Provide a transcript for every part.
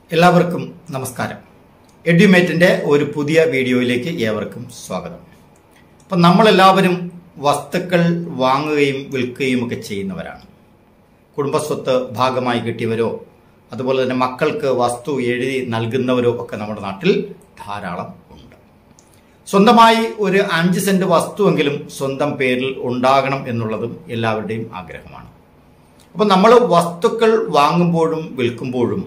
എല്ലാവർക്കും നമസ്കാരം എഡ്യൂമേറ്റിന്റെ ഒരു പുതിയ വീഡിയോയിലേക്ക് ഏവർക്കും സ്വാഗതം അപ്പം നമ്മളെല്ലാവരും വസ്തുക്കൾ വാങ്ങുകയും വിൽക്കുകയും ഒക്കെ ചെയ്യുന്നവരാണ് കുടുംബസ്വത്ത് ഭാഗമായി കിട്ടിയവരോ അതുപോലെ തന്നെ മക്കൾക്ക് വസ്തു എഴുതി നൽകുന്നവരോ ഒക്കെ നമ്മുടെ നാട്ടിൽ ധാരാളം ഉണ്ട് സ്വന്തമായി ഒരു അഞ്ച് സെന്റ് വസ്തുവെങ്കിലും സ്വന്തം പേരിൽ ഉണ്ടാകണം എന്നുള്ളതും എല്ലാവരുടെയും ആഗ്രഹമാണ് അപ്പം നമ്മൾ വസ്തുക്കൾ വാങ്ങുമ്പോഴും വിൽക്കുമ്പോഴും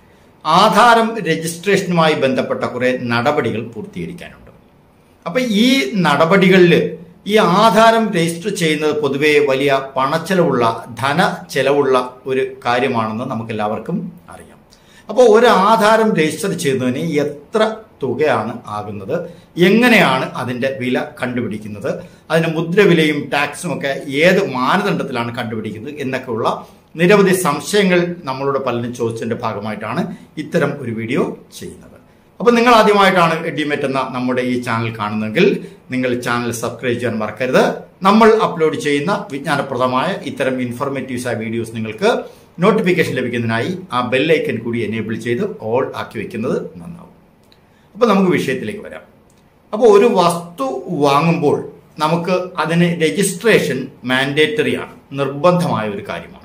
ആധാരം രജിസ്ട്രേഷനുമായി ബന്ധപ്പെട്ട കുറെ നടപടികൾ പൂർത്തീകരിക്കാനുണ്ട് അപ്പൊ ഈ നടപടികളിൽ ഈ ആധാരം രജിസ്റ്റർ ചെയ്യുന്നത് പൊതുവെ വലിയ പണച്ചെലവുള്ള ധന ചെലവുള്ള ഒരു കാര്യമാണെന്ന് നമുക്ക് എല്ലാവർക്കും അറിയാം അപ്പോൾ ഒരു ആധാരം രജിസ്റ്റർ ചെയ്യുന്നതിന് എത്ര തുകയാണ് ആകുന്നത് എങ്ങനെയാണ് അതിന്റെ വില കണ്ടുപിടിക്കുന്നത് അതിന്റെ മുദ്രവിലയും ടാക്സും ഒക്കെ ഏത് മാനദണ്ഡത്തിലാണ് കണ്ടുപിടിക്കുന്നത് എന്നൊക്കെയുള്ള നിരവധി സംശയങ്ങൾ നമ്മളോട് പലരും ചോദിച്ചതിന്റെ ഭാഗമായിട്ടാണ് ഇത്തരം ഒരു വീഡിയോ ചെയ്യുന്നത് അപ്പോൾ നിങ്ങൾ ആദ്യമായിട്ടാണ് എഡിമേറ്റ് എന്ന നമ്മുടെ ഈ ചാനൽ കാണുന്നതെങ്കിൽ നിങ്ങൾ ചാനൽ സബ്സ്ക്രൈബ് ചെയ്യാൻ മറക്കരുത് നമ്മൾ അപ്ലോഡ് ചെയ്യുന്ന വിജ്ഞാനപ്രദമായ ഇത്തരം ഇൻഫോർമേറ്റീവ്സ് ആയ വീഡിയോസ് നിങ്ങൾക്ക് നോട്ടിഫിക്കേഷൻ ലഭിക്കുന്നതിനായി ആ ബെല്ലൈക്കൻ കൂടി എനേബിൾ ചെയ്ത് ഓൾ ആക്കി വെക്കുന്നത് നന്നാവും അപ്പോൾ നമുക്ക് വിഷയത്തിലേക്ക് വരാം അപ്പോൾ ഒരു വസ്തു വാങ്ങുമ്പോൾ നമുക്ക് അതിന് രജിസ്ട്രേഷൻ മാൻഡേറ്ററി ആണ് നിർബന്ധമായ ഒരു കാര്യമാണ്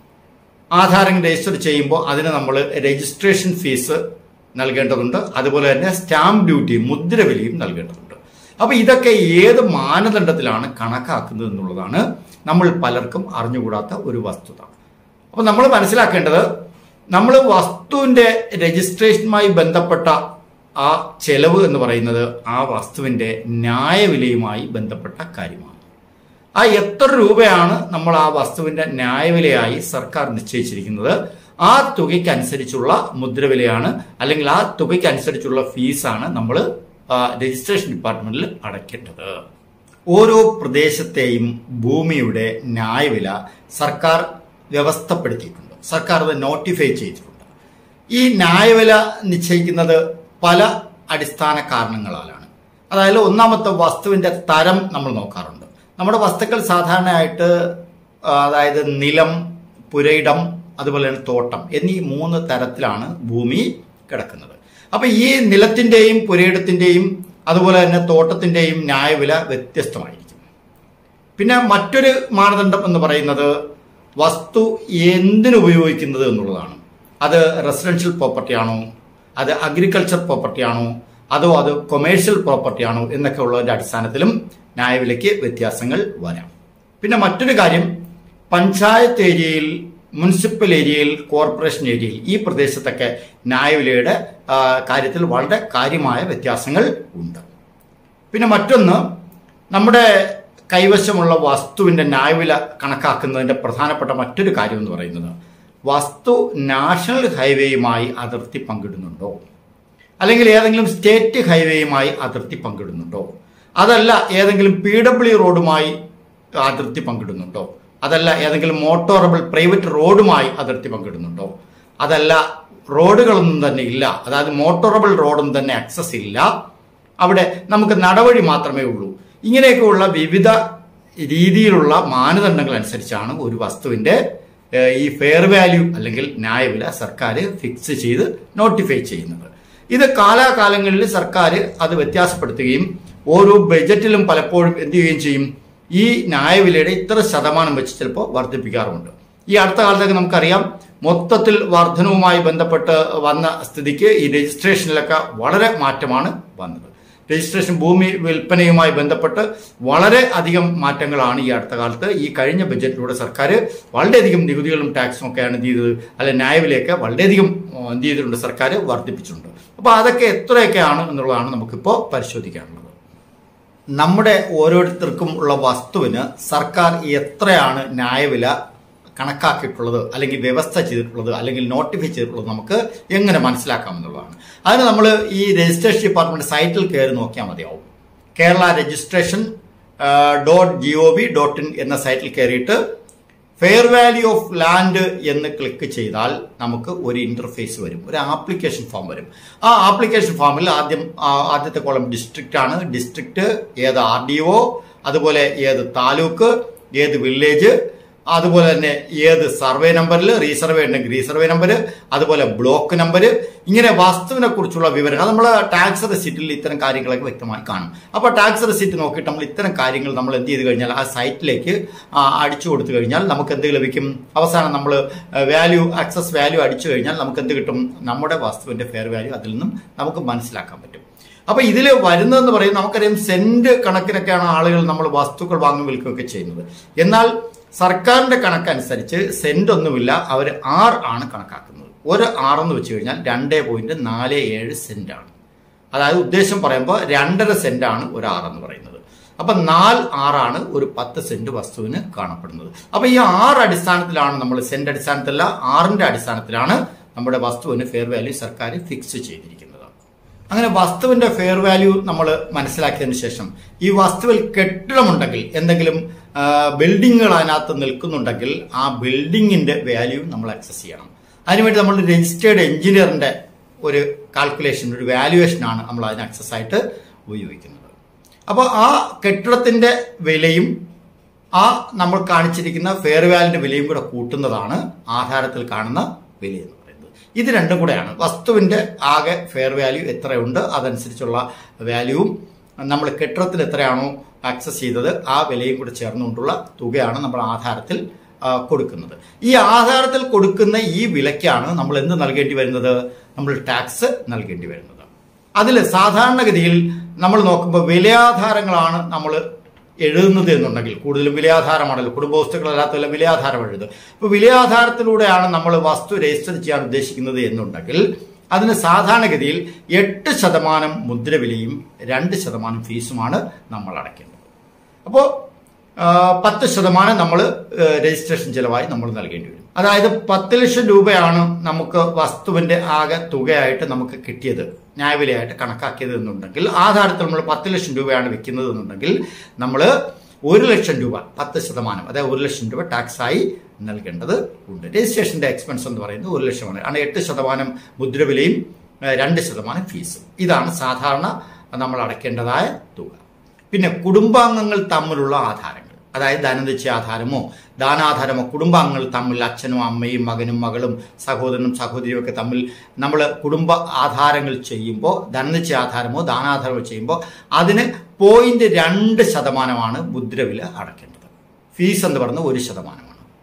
ആധാരം രജിസ്റ്റർ ചെയ്യുമ്പോൾ അതിന് നമ്മൾ രജിസ്ട്രേഷൻ ഫീസ് നൽകേണ്ടതുണ്ട് അതുപോലെ തന്നെ സ്റ്റാമ്പ് ഡ്യൂട്ടി മുദ്രവിലയും നൽകേണ്ടതുണ്ട് അപ്പൊ ഇതൊക്കെ ഏത് മാനദണ്ഡത്തിലാണ് കണക്കാക്കുന്നത് എന്നുള്ളതാണ് നമ്മൾ പലർക്കും അറിഞ്ഞുകൂടാത്ത ഒരു വസ്തുത അപ്പൊ നമ്മൾ മനസ്സിലാക്കേണ്ടത് നമ്മൾ വസ്തുവിന്റെ രജിസ്ട്രേഷനുമായി ബന്ധപ്പെട്ട ആ ചെലവ് എന്ന് പറയുന്നത് ആ വസ്തുവിന്റെ ന്യായവിലയുമായി ബന്ധപ്പെട്ട കാര്യമാണ് ആ എത്ര രൂപയാണ് നമ്മൾ ആ വസ്തുവിന്റെ ന്യായവിലയായി സർക്കാർ നിശ്ചയിച്ചിരിക്കുന്നത് ആ തുകയ്ക്കനുസരിച്ചുള്ള മുദ്രവിലയാണ് അല്ലെങ്കിൽ ആ തുകയ്ക്കനുസരിച്ചുള്ള ഫീസാണ് നമ്മൾ രജിസ്ട്രേഷൻ ഡിപ്പാർട്ട്മെന്റിൽ അടയ്ക്കേണ്ടത് ഓരോ പ്രദേശത്തെയും ഭൂമിയുടെ ന്യായവില സർക്കാർ വ്യവസ്ഥപ്പെടുത്തിയിട്ടുണ്ട് സർക്കാർ അത് നോട്ടിഫൈ ചെയ്തിട്ടുണ്ട് ഈ ന്യായവില നിശ്ചയിക്കുന്നത് പല അടിസ്ഥാന കാരണങ്ങളാലാണ് അതായത് ഒന്നാമത്തെ വസ്തുവിന്റെ തരം നമ്മൾ നോക്കാറുണ്ട് നമ്മുടെ വസ്തുക്കൾ സാധാരണയായിട്ട് അതായത് നിലം പുരയിടം അതുപോലെ തന്നെ തോട്ടം എന്നീ മൂന്ന് തരത്തിലാണ് ഭൂമി കിടക്കുന്നത് അപ്പൊ ഈ നിലത്തിന്റെയും പുരയിടത്തിന്റെയും അതുപോലെ തന്നെ തോട്ടത്തിന്റെയും ന്യായവില വ്യത്യസ്തമായിരിക്കും പിന്നെ മറ്റൊരു മാനദണ്ഡം എന്ന് പറയുന്നത് വസ്തു എന്തിനു ഉപയോഗിക്കുന്നത് എന്നുള്ളതാണ് അത് റെസിഡൻഷ്യൽ പ്രോപ്പർട്ടി ആണോ അത് അഗ്രികൾച്ചർ പ്രോപ്പർട്ടി ആണോ അതോ അത് കൊമേഴ്ഷ്യൽ പ്രോപ്പർട്ടി ആണോ എന്നൊക്കെ ഉള്ളതിന്റെ അടിസ്ഥാനത്തിലും ന്യായവിലയ്ക്ക് വ്യത്യാസങ്ങൾ വരാം പിന്നെ മറ്റൊരു കാര്യം പഞ്ചായത്ത് ഏരിയയിൽ മുനിസിപ്പൽ ഏരിയയിൽ കോർപ്പറേഷൻ ഏരിയയിൽ ഈ പ്രദേശത്തൊക്കെ ന്യായവിലയുടെ കാര്യത്തിൽ വളരെ കാര്യമായ വ്യത്യാസങ്ങൾ ഉണ്ട് പിന്നെ മറ്റൊന്ന് നമ്മുടെ കൈവശമുള്ള വസ്തുവിന്റെ ന്യായവില കണക്കാക്കുന്നതിന്റെ പ്രധാനപ്പെട്ട മറ്റൊരു കാര്യം എന്ന് പറയുന്നത് വസ്തു നാഷണൽ ഹൈവേയുമായി അതിർത്തി പങ്കിടുന്നുണ്ടോ അല്ലെങ്കിൽ ഏതെങ്കിലും സ്റ്റേറ്റ് ഹൈവേയുമായി അതിർത്തി പങ്കിടുന്നുണ്ടോ അതല്ല ഏതെങ്കിലും പി ഡബ്ല്യു റോഡുമായി അതിർത്തി പങ്കിടുന്നുണ്ടോ അതല്ല ഏതെങ്കിലും മോട്ടോറബിൾ പ്രൈവറ്റ് റോഡുമായി അതിർത്തി പങ്കിടുന്നുണ്ടോ അതല്ല റോഡുകളൊന്നും തന്നെ ഇല്ല അതായത് മോട്ടോറബിൾ റോഡൊന്നും തന്നെ ആക്സസ് ഇല്ല അവിടെ നമുക്ക് നടവഴി മാത്രമേ ഉള്ളൂ ഇങ്ങനെയൊക്കെയുള്ള വിവിധ രീതിയിലുള്ള മാനദണ്ഡങ്ങൾ അനുസരിച്ചാണ് ഒരു വസ്തുവിന്റെ ഈ ഫെയർ വാല്യൂ അല്ലെങ്കിൽ ന്യായവില സർക്കാർ ഫിക്സ് ചെയ്ത് നോട്ടിഫൈ ചെയ്യുന്നത് ഇത് കാലാകാലങ്ങളിൽ സർക്കാർ അത് വ്യത്യാസപ്പെടുത്തുകയും ഓരോ ബജറ്റിലും പലപ്പോഴും എന്ത് ചെയ്യുകയും ചെയ്യും ഈ ന്യായവിലയുടെ ഇത്ര ശതമാനം വെച്ച് ചിലപ്പോൾ വർദ്ധിപ്പിക്കാറുമുണ്ട് ഈ അടുത്ത കാലത്തൊക്കെ നമുക്കറിയാം മൊത്തത്തിൽ വർധനവുമായി ബന്ധപ്പെട്ട് വന്ന സ്ഥിതിക്ക് ഈ രജിസ്ട്രേഷനിലൊക്കെ വളരെ മാറ്റമാണ് വന്നത് രജിസ്ട്രേഷൻ ഭൂമി വിൽപ്പനയുമായി ബന്ധപ്പെട്ട് വളരെ അധികം മാറ്റങ്ങളാണ് ഈ അടുത്ത കാലത്ത് ഈ കഴിഞ്ഞ ബജറ്റിലൂടെ സർക്കാർ വളരെയധികം നികുതികളും ടാക്സും ഒക്കെയാണ് എന്ത് ചെയ്തത് അല്ലെ ന്യായവിലയൊക്കെ വളരെയധികം എന്ത് ചെയ്തിട്ടുണ്ട് സർക്കാർ വർദ്ധിപ്പിച്ചിട്ടുണ്ട് അപ്പോൾ അതൊക്കെ എത്രയൊക്കെയാണ് എന്നുള്ളതാണ് നമുക്കിപ്പോൾ പരിശോധിക്കാനുള്ളത് നമ്മുടെ ഓരോരുത്തർക്കും ഉള്ള വസ്തുവിന് സർക്കാർ എത്രയാണ് ന്യായവില കണക്കാക്കിയിട്ടുള്ളത് അല്ലെങ്കിൽ വ്യവസ്ഥ ചെയ്തിട്ടുള്ളത് അല്ലെങ്കിൽ നോട്ടിഫൈ ചെയ്തിട്ടുള്ളത് നമുക്ക് എങ്ങനെ മനസ്സിലാക്കാമെന്നുള്ളതാണ് അതിന് നമ്മൾ ഈ രജിസ്ട്രേഷൻ ഡിപ്പാർട്ട്മെന്റ് സൈറ്റിൽ കയറി നോക്കിയാൽ മതിയാവും Kerala registration dot G O V dot in എന്ന സൈറ്റിൽ കയറിയിട്ട് ഫെയർ വാല്യൂ ഓഫ് ലാൻഡ് എന്ന് ക്ലിക്ക് ചെയ്താൽ നമുക്ക് ഒരു ഇന്റർഫേസ് വരും ഒരു ആപ്ലിക്കേഷൻ ഫോം വരും ആ ആപ്ലിക്കേഷൻ ഫോമിൽ ആദ്യം ആദ്യത്തെ കോളം ഡിസ്ട്രിക്റ്റ് ആണ് ഡിസ്ട്രിക്റ്റ് ഏത് ആർ ഡി ഒ അതുപോലെ ഏത് താലൂക്ക് ഏത് വില്ലേജ് അതുപോലെ തന്നെ ഏത് സർവേ നമ്പറിൽ റീസർവേ ഉണ്ടെങ്കിൽ റീസർവേ നമ്പർ അതുപോലെ ബ്ലോക്ക് നമ്പർ ഇങ്ങനെ വസ്തുവിനെ കുറിച്ചുള്ള വിവരങ്ങൾ അത് നമ്മൾ ടാക്സ് റെസിറ്റിൽ ഇത്തരം കാര്യങ്ങളൊക്കെ വ്യക്തമായി കാണും അപ്പോൾ ടാക്സ് റെസിറ്റ് നോക്കിയിട്ട് നമ്മൾ ഇത്തരം കാര്യങ്ങൾ നമ്മൾ എന്ത് ചെയ്ത് കഴിഞ്ഞാൽ ആ സൈറ്റിലേക്ക് ആ, അടിച്ചു കൊടുത്തു കഴിഞ്ഞാൽ നമുക്ക് എന്ത് ലഭിക്കും അവസാനം നമ്മൾ വാല്യൂ ആക്സസ് വാല്യൂ അടിച്ചു കഴിഞ്ഞാൽ നമുക്ക് എന്ത് കിട്ടും നമ്മുടെ വസ്തുവിന്റെ ഫെയർ വാല്യൂ അതിൽ നിന്നും നമുക്ക് മനസ്സിലാക്കാൻ പറ്റും അപ്പൊ ഇതിൽ വരുന്നതെന്ന് പറയുന്നത് നമുക്കറിയാം സെന്റ് കണക്കിനൊക്കെയാണ് ആളുകൾ നമ്മൾ വസ്തുക്കൾ വാങ്ങി വിൽക്കുകയൊക്കെ ചെയ്യുന്നത് എന്നാൽ സർക്കാരിന്റെ കണക്കനുസരിച്ച് സെന്റ് ഒന്നുമില്ല അവർ ആർ ആണ് കണക്കാക്കുന്നത് ഒരു ആർ എന്ന് വെച്ച് കഴിഞ്ഞാൽ രണ്ടേ പോയിന്റ് നാല് ഏഴ് സെന്റ് ആണ് അതായത് ഉദ്ദേശം പറയുമ്പോൾ രണ്ടര സെന്റ് ആണ് ഒരു ആർ എന്ന് പറയുന്നത് അപ്പൊ നാല് ആറാണ് ഒരു പത്ത് സെന്റ് വസ്തുവിന് കാണപ്പെടുന്നത് അപ്പൊ ഈ ആറ് അടിസ്ഥാനത്തിലാണ് നമ്മൾ സെന്റ് അടിസ്ഥാനത്തിലല്ല ആറിന്റെ അടിസ്ഥാനത്തിലാണ് നമ്മുടെ വസ്തുവിന് ഫെയർ വാല്യൂ സർക്കാർ ഫിക്സ് ചെയ്തിരിക്കുന്നത് അങ്ങനെ വസ്തുവിന്റെ ഫെയർ വാല്യൂ നമ്മൾ മനസ്സിലാക്കിയതിന് ശേഷം ഈ വസ്തുവിൽ കെട്ടിടമുണ്ടെങ്കിൽ എന്തെങ്കിലും ആ, ബിൽഡിങ്ങുകൾ അതിനകത്ത് നിൽക്കുന്നുണ്ടെങ്കിൽ ആ ബിൽഡിങ്ങിന്റെ വാല്യൂ നമ്മൾ അക്സസ് ചെയ്യണം അതിനുവേണ്ടി നമ്മൾ രജിസ്റ്റേർഡ് എഞ്ചിനീയറിന്റെ ഒരു കാൽക്കുലേഷൻ ഒരു വാല്യുവേഷൻ ആണ് നമ്മൾ അതിന് അക്സസ് ആയിട്ട് ഉപയോഗിക്കുന്നത് അപ്പോൾ ആ കെട്ടിടത്തിന്റെ വിലയും ആ നമ്മൾ കാണിച്ചിരിക്കുന്ന ഫെയർ വാല്യൂന്റെ വിലയും കൂടെ കൂട്ടുന്നതാണ് ആധാരത്തിൽ കാണുന്ന വില എന്ന് പറയുന്നത് ഇത് രണ്ടും കൂടെയാണ് വസ്തുവിന്റെ ആകെ ഫെയർ വാല്യൂ എത്രയുണ്ട് അതനുസരിച്ചുള്ള വാല്യൂവും നമ്മൾ കെട്ടിടത്തിൽ എത്രയാണോ ആക്സസ് ചെയ്തത് ആ വിലയും കൂടെ ചേർന്നുകൊണ്ടുള്ള തുകയാണ് നമ്മൾ ആധാരത്തിൽ ആ, കൊടുക്കുന്നത് ഈ ആധാരത്തിൽ കൊടുക്കുന്ന ഈ വിലയ്ക്കാണ് നമ്മൾ എന്ത് നൽകേണ്ടി വരുന്നത് നമ്മൾ ടാക്സ് നൽകേണ്ടി വരുന്നത് അതിൽ സാധാരണഗതിയിൽ നമ്മൾ നോക്കുമ്പോൾ വിലയാധാരങ്ങളാണ് നമ്മൾ എഴുതുന്നത് എന്നുണ്ടെങ്കിൽ കൂടുതലും വിലയാധാരമാണല്ലോ കുടുംബവസ്തുക്കളല്ലാത്തല്ല വിലയാധാരം എഴുതുന്നത് അപ്പോൾ വിലയാധാരത്തിലൂടെയാണ് നമ്മൾ വസ്തു രജിസ്റ്റർ ചെയ്യാൻ ഉദ്ദേശിക്കുന്നത് എന്നുണ്ടെങ്കിൽ അതിന് സാധാരണഗതിയിൽ എട്ട് ശതമാനം മുദ്രവിലയും രണ്ട് ശതമാനം ഫീസുമാണ് നമ്മൾ അടയ്ക്കേണ്ടത് അപ്പോൾ പത്ത് ശതമാനം നമ്മൾ രജിസ്ട്രേഷൻ ചെലവായി നമ്മൾ നൽകേണ്ടി വരും അതായത് പത്ത് ലക്ഷം രൂപയാണ് നമുക്ക് വസ്തുവിന്റെ ആകെ തുകയായിട്ട് നമുക്ക് കിട്ടിയത് ന്യായവിലയായിട്ട് കണക്കാക്കിയത് എന്നുണ്ടെങ്കിൽ ആധാരത്തിൽ നമ്മൾ പത്ത് ലക്ഷം രൂപയാണ് വെക്കുന്നത് എന്നുണ്ടെങ്കിൽ നമ്മൾ ഒരു ലക്ഷം രൂപ പത്ത് ശതമാനം അതായത് ഒരു ലക്ഷം രൂപ ടാക്സ് ആയി നൽകേണ്ടത് ഉണ്ട് രജിസ്ട്രേഷന്റെ എക്സ്പെൻസ് എന്ന് പറയുന്നത് ഒരു ലക്ഷമാണ് കാരണം എട്ട് ശതമാനം മുദ്രവിലയും ഏഹ്, രണ്ട് ശതമാനം ഫീസും ഇതാണ് സാധാരണ നമ്മൾ അടയ്ക്കേണ്ടതായ തുക പിന്നെ കുടുംബാംഗങ്ങൾ തമ്മിലുള്ള ആധാരങ്ങൾ അതായത് ധനനിശ്ചയ ആധാരമോ ദാനാധാരമോ കുടുംബാംഗങ്ങൾ തമ്മിൽ അച്ഛനും അമ്മയും മകനും മകളും സഹോദരനും സഹോദരിയും ഒക്കെ തമ്മിൽ നമ്മൾ കുടുംബ ആധാരങ്ങൾ ചെയ്യുമ്പോൾ ധനനിശ്ചയ ആധാരമോ ദാനാധാരമോ ചെയ്യുമ്പോൾ അതിന് പോയിന്റ് രണ്ട് ശതമാനമാണ് മുദ്രവില അടയ്ക്കേണ്ടത് ഫീസ് എന്ന് പറയുന്നത് ഒരു ശതമാനമാണ്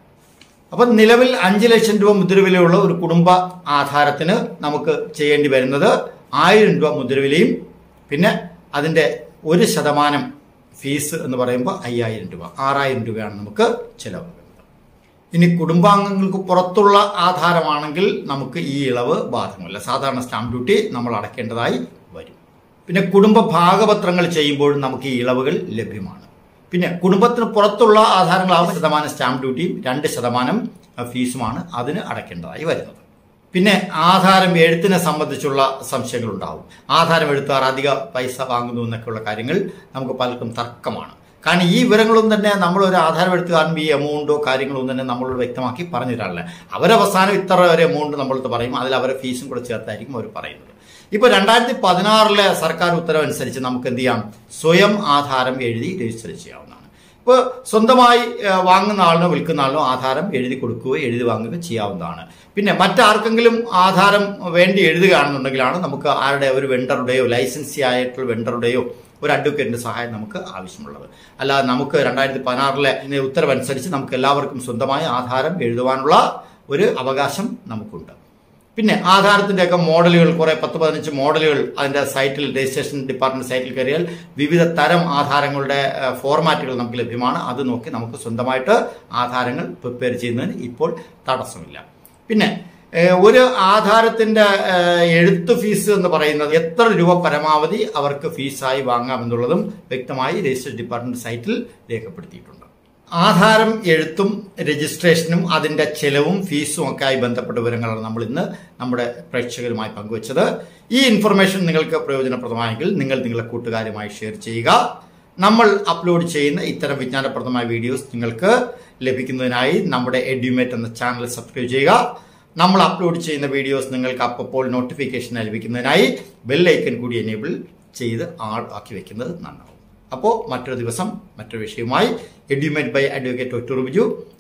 അപ്പം നിലവിൽ അഞ്ച് ലക്ഷം രൂപ മുദ്രവിലയുള്ള ഒരു കുടുംബ ആധാരത്തിന് നമുക്ക് ചെയ്യേണ്ടി വരുന്നത് ആയിരം രൂപ മുദ്രവിലയും പിന്നെ അതിൻ്റെ ഒരു ശതമാനം ഫീസ് എന്ന് പറയുമ്പോൾ അയ്യായിരം രൂപ ആറായിരം രൂപയാണ് നമുക്ക് ചിലവ് വരുന്നത് ഇനി കുടുംബാംഗങ്ങൾക്ക് പുറത്തുള്ള ആധാരമാണെങ്കിൽ നമുക്ക് ഈ ഇളവ് ബാധകമല്ല സാധാരണ സ്റ്റാമ്പ് ഡ്യൂട്ടി നമ്മൾ അടയ്ക്കേണ്ടതായി വരും പിന്നെ കുടുംബ ഭാഗപത്രങ്ങൾ ചെയ്യുമ്പോഴും നമുക്ക് ഈ ഇളവുകൾ ലഭ്യമാണ് പിന്നെ കുടുംബത്തിന് പുറത്തുള്ള ആധാരങ്ങളാകുമ്പോൾ ശതമാനം സ്റ്റാമ്പ് ഡ്യൂട്ടിയും രണ്ട് ശതമാനം ഫീസുമാണ് അതിന് അടയ്ക്കേണ്ടതായി വരുന്നത് പിന്നെ ആധാരം എഴുത്തിനെ സംബന്ധിച്ചുള്ള സംശയങ്ങൾ ഉണ്ടാവും ആധാരം എഴുത്താർ അധിക പൈസ വാങ്ങുന്നു എന്നൊക്കെയുള്ള കാര്യങ്ങൾ നമുക്ക് പലർക്കും തർക്കമാണ് കാരണം ഈ വിവരങ്ങളൊന്നും തന്നെ നമ്മൾ ഒരു ആധാരം എഴുത്തുകാരൻ ഈ എമൗണ്ടോ കാര്യങ്ങളൊന്നും തന്നെ നമ്മളോട് വ്യക്തമാക്കി പറഞ്ഞു തരാറില്ല അവരവസാനം ഇത്ര ഒരു എമൗണ്ട് നമ്മളടുത്ത് പറയും അതിൽ അവരെ ഫീസും കൂടെ ചേർത്തായിരിക്കും അവർ പറയുന്നത് ഇപ്പൊ രണ്ടായിരത്തി പതിനാറിലെ സർക്കാർ ഉത്തരവനുസരിച്ച് നമുക്ക് എന്ത് ചെയ്യാം സ്വയം ആധാരം എഴുതി രജിസ്റ്റർ ചെയ്യാവുന്നതാണ് ഇപ്പോൾ സ്വന്തമായി ഏഹ്, വാങ്ങുന്ന ആളിനോ വിൽക്കുന്ന ആളിനോ ആധാരം എഴുതി കൊടുക്കുകയോ എഴുതി വാങ്ങുകയോ ചെയ്യാവുന്നതാണ് പിന്നെ മറ്റാർക്കെങ്കിലും ആധാരം വേണ്ടി എഴുതുകയാണെന്നുണ്ടെങ്കിലാണ് നമുക്ക് ആരുടെ ഒരു വെണ്ടറുടെയോ ലൈസൻസി ആയിട്ടുള്ള വെണ്ടറുടെയോ ഒരു അഡ്വക്കേറ്റിന്റെ സഹായം നമുക്ക് ആവശ്യമുള്ളത് അല്ലാതെ നമുക്ക് രണ്ടായിരത്തി പതിനാറിലെ ഉത്തരവനുസരിച്ച് നമുക്ക് എല്ലാവർക്കും സ്വന്തമായി ആധാരം എഴുതുവാനുള്ള ഒരു അവകാശം നമുക്കുണ്ട് പിന്നെ ആധാരത്തിന്റെയൊക്കെ മോഡലുകൾ കുറെ പത്ത് പതിനഞ്ച് മോഡലുകൾ അതിന്റെ സൈറ്റിൽ രജിസ്ട്രേഷൻ ഡിപ്പാർട്ട്മെന്റ് സൈറ്റിൽ കയറിയാൽ വിവിധ തരം ആധാരങ്ങളുടെ ഏഹ്, ഫോർമാറ്റുകൾ നമുക്ക് ലഭ്യമാണ് അത് നോക്കി നമുക്ക് സ്വന്തമായിട്ട് ആധാരങ്ങൾ പ്രിപ്പയർ ചെയ്യുന്നതിന് ഇപ്പോൾ തടസ്സമില്ല പിന്നെ ഏഹ്, ഒരു ആധാരത്തിന്റെ ഏഹ്, എഴുത്ത് ഫീസ് എന്ന് പറയുന്നത് എത്ര രൂപ പരമാവധി അവർക്ക് ഫീസായി വാങ്ങാമെന്നുള്ളതും വ്യക്തമായി രജിസ്ട്രേഷൻ ഡിപ്പാർട്ട്മെന്റ് സൈറ്റിൽ രേഖപ്പെടുത്തിയിട്ടുണ്ട് ആധാരം എഴുത്തും രജിസ്ട്രേഷനും അതിന്റെ ചെലവും ഫീസും ഒക്കെ ആയി ബന്ധപ്പെട്ട വിവരങ്ങളാണ് നമ്മൾ ഇന്ന് നമ്മുടെ പ്രേക്ഷകരുമായി പങ്കുവച്ചത് ഈ ഇൻഫർമേഷൻ നിങ്ങൾക്ക് പ്രയോജനപ്രദമായെങ്കിൽ നിങ്ങൾ നിങ്ങളുടെ കൂട്ടുകാരുമായി ഷെയർ ചെയ്യുക നമ്മൾ അപ്ലോഡ് ചെയ്യുന്ന ഇത്തരം വിജ്ഞാനപ്രദമായ വീഡിയോസ് നിങ്ങൾക്ക് ലഭിക്കുന്നതിനായി നമ്മുടെ എഡ്യൂമേറ്റ് എന്ന ചാനൽ സബ്സ്ക്രൈബ് ചെയ്യുക നമ്മൾ അപ്ലോഡ് ചെയ്യുന്ന വീഡിയോസ് നിങ്ങൾക്ക് അപ്പോൾ നോട്ടിഫിക്കേഷൻ ലഭിക്കുന്നതിനായി ബെല്ലൈക്കൻ കൂടി എനേബിൾ ചെയ്ത് ആൾ ആക്കി വെക്കുന്നത് നന്നാവും അപ്പോൾ മറ്റൊരു ദിവസം മറ്റൊരു വിഷയവുമായി Edumate by advocate Ottoor Biju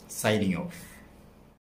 signing of